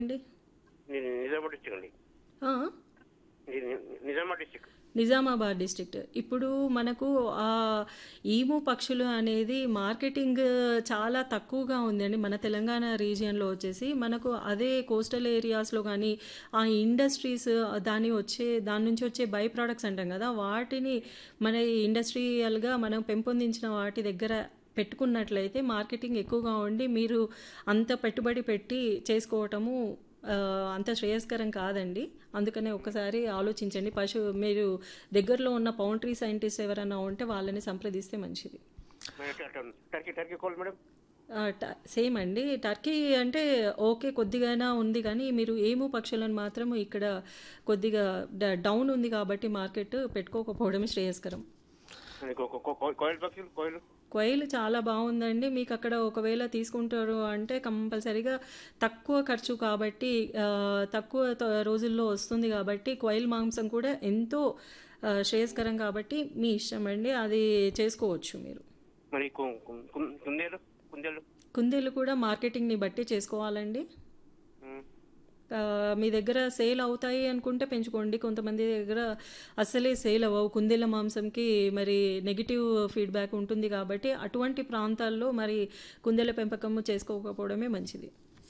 అండి నేను నిజామాబాద్ డిస్టిక్ అండి ఆ, ఇది నిజామాబాద్ డిస్టిక్ నిజామాబాద్ డిస్ట్రిక్ట్ ఇప్పుడు మనకు ఆ ఈము పక్షులు అనేది మార్కెటింగ్ చాలా తక్కువగా ఉందండి మన తెలంగాణ రీజియన్లో వచ్చేసి మనకు అదే కోస్టల్ ఏరియాస్లో కానీ ఆ ఇండస్ట్రీస్ దాని వచ్చే దాని నుంచి వచ్చే బై ప్రోడక్ట్స్ అంటాం కదా వాటిని మన ఇండస్ట్రియల్గా మనం పెంపొందించిన వాటి దగ్గర పెట్టుకున్నట్లయితే మార్కెటింగ్ ఎక్కువగా ఉండి మీరు అంత పెట్టుబడి పెట్టి చేసుకోవటము ఆ, అంత శ్రేయస్కరం కాదండి అందుకనే ఒక్కసారి ఆలోచించండి పశు మీరు దగ్గరలో ఉన్న పౌంట్రీ సైంటిస్ట్ ఎవరైనా ఉంటే వాళ్ళని సంప్రదిస్తే మంచిది టర్కీ టర్కీ కోల్ మేడం ఆ, ట- సేమ్ అండి టర్కీ అంటే ఓకే కొద్దిగానే ఉంది కానీ మీరు ఏమో పక్షులను మాత్రం ఇక్కడ కొద్దిగా డ- డౌన్ ఉంది కాబట్టి మార్కెట్ పెట్టుకోకపోవడమే శ్రేయస్కరం కోయిల్ పక్షులు కోయిల్ కోయిల్ చాలా బాగుందండి మీకు అక్కడ ఒకవేళ తీసుకుంటారు అంటే కంపల్సరీగా తక్కువ ఖర్చు కాబట్టి ఆ, తక్కువ త- రోజుల్లో వస్తుంది కాబట్టి కోయిల్ మాంసం కూడా ఎంతో ఆ, శ్రేయస్కరం కాబట్టి మీ ఇష్టం అండి అది చేసుకోవచ్చు మీరు మరి కు- కు- కు- కుందేలు కుందేలు కుందేలు కూడా మార్కెటింగ్ని బట్టి చేసుకోవాలండి ఉమ్. ఆ, మీ దగ్గర సేల్ అవుతాయి అనుకుంటే పెంచుకోండి కొంతమంది దగ్గర అసలే సేల్ అవ్వవు కుందేల మాంసంకి మరి నెగిటివ్ ఫీడ్బ్యాక్ ఉంటుంది కాబట్టి అటువంటి ప్రాంతాల్లో మరి కుందేల పెంపకం చేసుకోకపోవడమే మంచిది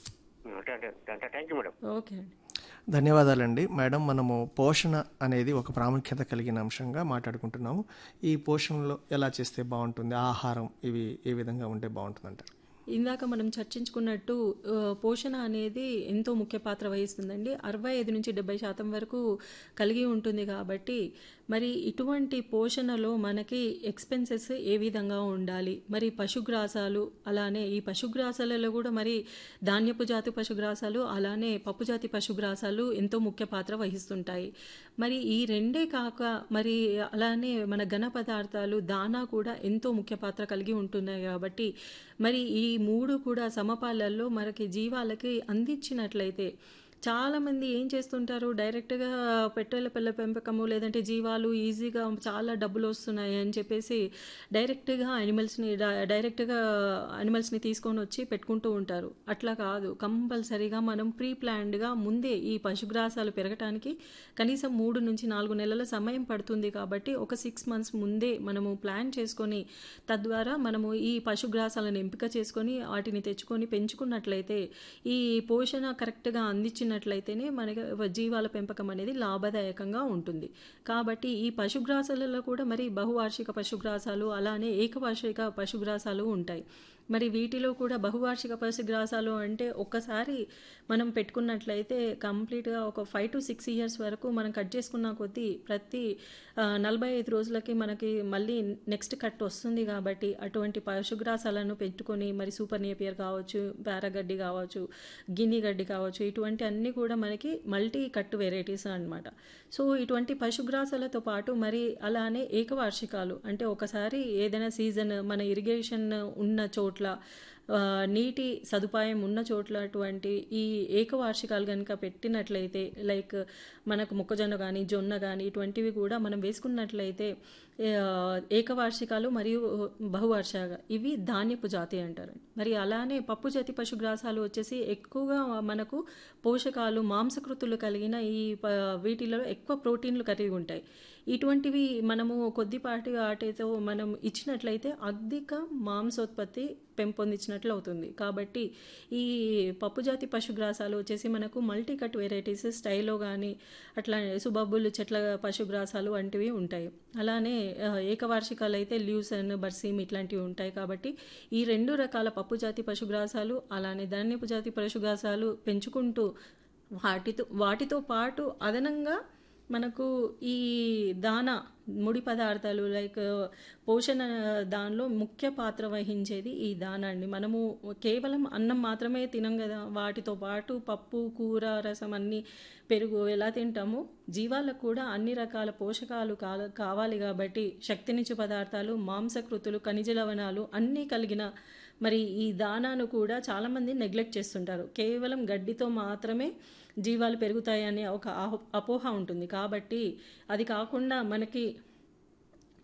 థ్యాంక్ యూ మేడం ఓకే అండి ధన్యవాదాలండి మేడం మనము పోషణ అనేది ఒక ప్రాముఖ్యత కలిగిన అంశంగా మాట్లాడుకుంటున్నాము ఈ పోషణలో ఎలా చేస్తే బాగుంటుంది ఆహారం ఇవి ఏ విధంగా ఉంటే బాగుంటుందంటారు ఇందాక మనం చర్చించుకున్నట్టు ఆ, పోషణ అనేది ఎంతో ముఖ్య పాత్ర వహిస్తుందండి అరవై ఐదు నుంచి డెబ్బై శాతం వరకు కలిగి ఉంటుంది కాబట్టి మరి ఇటువంటి పోషణలో మనకి ఎక్స్పెన్సెస్ ఏ విధంగా ఉండాలి మరి పశుగ్రాసాలు అలానే ఈ పశుగ్రాసాలలో కూడా మరి ధాన్యపు జాతి పశుగ్రాసాలు అలానే పప్పు జాతి పశుగ్రాసాలు ఎంతో ముఖ్య పాత్ర వహిస్తుంటాయి మరి ఈ రెండే కాక మరి అలానే మన ఘన పదార్థాలు దానా కూడా ఎంతో ముఖ్య పాత్ర కలిగి ఉంటున్నాయి కాబట్టి మరి ఈ మూడు కూడా సమపాలల్లో మనకి జీవాలకి అందించినట్లయితే చాలామంది ఏం చేస్తుంటారు డైరెక్ట్గా పెట్టెల పిల్ల పెంపకము లేదంటే జీవాలు ఈజీగా చాలా డబ్బులు వస్తున్నాయి అని చెప్పేసి డైరెక్ట్గా అనిమల్స్ని డైరెక్ట్గా అనిమల్స్ని తీసుకొని వచ్చి పెట్టుకుంటూ ఉంటారు అట్లా కాదు కంపల్సరీగా మనం ప్రీ ప్లాన్డ్గా ముందే ఈ పశుగ్రాసాలు పెరగటానికి కనీసం మూడు నుంచి నాలుగు నెలల సమయం పడుతుంది కాబట్టి ఒక సిక్స్ మంత్స్ ముందే మనము ప్లాన్ చేసుకొని తద్వారా మనము ఈ పశుగ్రాసాలను ఎంపిక చేసుకొని వాటిని తెచ్చుకొని పెంచుకున్నట్లయితే ఈ పోషణ కరెక్ట్గా అందించినట్లయితేనే మనకి జీవాల పెంపకం అనేది లాభదాయకంగా ఉంటుంది కాబట్టి ఈ పశుగ్రాసాలలో కూడా మరి బహువార్షిక పశుగ్రాసాలు అలానే ఏకవార్షిక పశుగ్రాసాలు ఉంటాయి మరి వీటిలో కూడా బహువార్షిక పశుగ్రాసాలు అంటే ఒక్కసారి మనం పెట్టుకున్నట్లయితే కంప్లీట్గా ఒక ఫైవ్ టు సిక్స్ ఇయర్స్ వరకు మనం కట్ చేసుకున్న కొద్దీ ప్రతి ఆ, నలభై ఐదు రోజులకి మనకి మళ్ళీ నెక్స్ట్ కట్ వస్తుంది కాబట్టి అటువంటి పశుగ్రాసాలను పెట్టుకొని మరి సూపర్ నేపియర్ కావచ్చు పారగడ్డి కావచ్చు గిన్ని గడ్డి కావచ్చు ఇటువంటి అన్నీ కూడా మనకి మల్టీ కట్ వెరైటీస్ అన్నమాట సో ఇటువంటి పశుగ్రాసాలతో పాటు మరి అలానే ఏకవార్షికాలు అంటే ఒకసారి ఏదైనా సీజన్ మన ఇరిగేషన్ ఉన్న చోట్ల ఆ, నీటి సదుపాయం ఉన్న చోట్ల అటువంటి ఈ ఏకవార్షికాలు కనుక పెట్టినట్లయితే లైక్ మనకు మొక్కజొన్న కానీ జొన్న కానీ ఇటువంటివి కూడా మనం వేసుకున్నట్లయితే ఆ, ఏకవార్షికాలు మరియు బహువార్షిక ఇవి ధాన్యపు జాతి అంటారు మరి అలానే పప్పు జాతి పశుగ్రాసాలు వచ్చేసి ఎక్కువగా మనకు పోషకాలు మాంసకృతులు కలిగిన ఈ ప- వీటిలో ఎక్కువ ప్రోటీన్లు కలిగి ఉంటాయి ఇటువంటివి మనము కొద్దిపాటి వాటితో మనం ఇచ్చినట్లయితే అధిక మాంసోత్పత్తి పెంపొందించినట్లు అవుతుంది కాబట్టి ఈ పప్పు జాతి పశుగ్రాసాలు వచ్చేసి మనకు మల్టీ కట్ వెరైటీస్ స్టైల్లో కానీ అట్లా సుబబ్బులు చెట్ల పశుగ్రాసాలు వంటివి ఉంటాయి అలానే ఆ, ఏకవార్షికాలు అయితే ల్యూసన్ బర్సీమ్ ఇట్లాంటివి ఉంటాయి కాబట్టి ఈ రెండు రకాల పప్పు జాతి పశుగ్రాసాలు అలానే ధాన్యపు జాతి పశుగ్రాసాలు పెంచుకుంటూ వాటితో వాటితో పాటు అదనంగా మనకు ఈ దానా ముడి పదార్థాలు లైక్ పోషణ దానిలో ముఖ్య పాత్ర వహించేది ఈ దానా అండి మనము కేవలం అన్నం మాత్రమే తినం కదా వాటితో పాటు పప్పు కూర రసం అన్ని పెరుగు ఎలా తింటామో జీవాలకు కూడా అన్ని రకాల పోషకాలు కాల కావాలి కాబట్టి శక్తినిచ్చు పదార్థాలు మాంసకృతులు ఖనిజ లవణాలు అన్నీ కలిగిన మరి ఈ దానాను కూడా చాలామంది నెగ్లెక్ట్ చేస్తుంటారు కేవలం గడ్డితో మాత్రమే జీవాలు పెరుగుతాయనే ఒక ఆహో- అపోహ ఉంటుంది కాబట్టి అది కాకుండా మనకి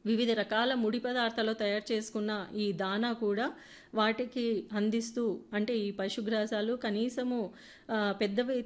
వివిధ రకాల ముడి పదార్థాలు తయారు చేసుకున్న ఈ దానా కూడా వాటికి అందిస్తూ అంటే ఈ పశుగ్రాసాలు కనీసము ఆ, పెద్దవి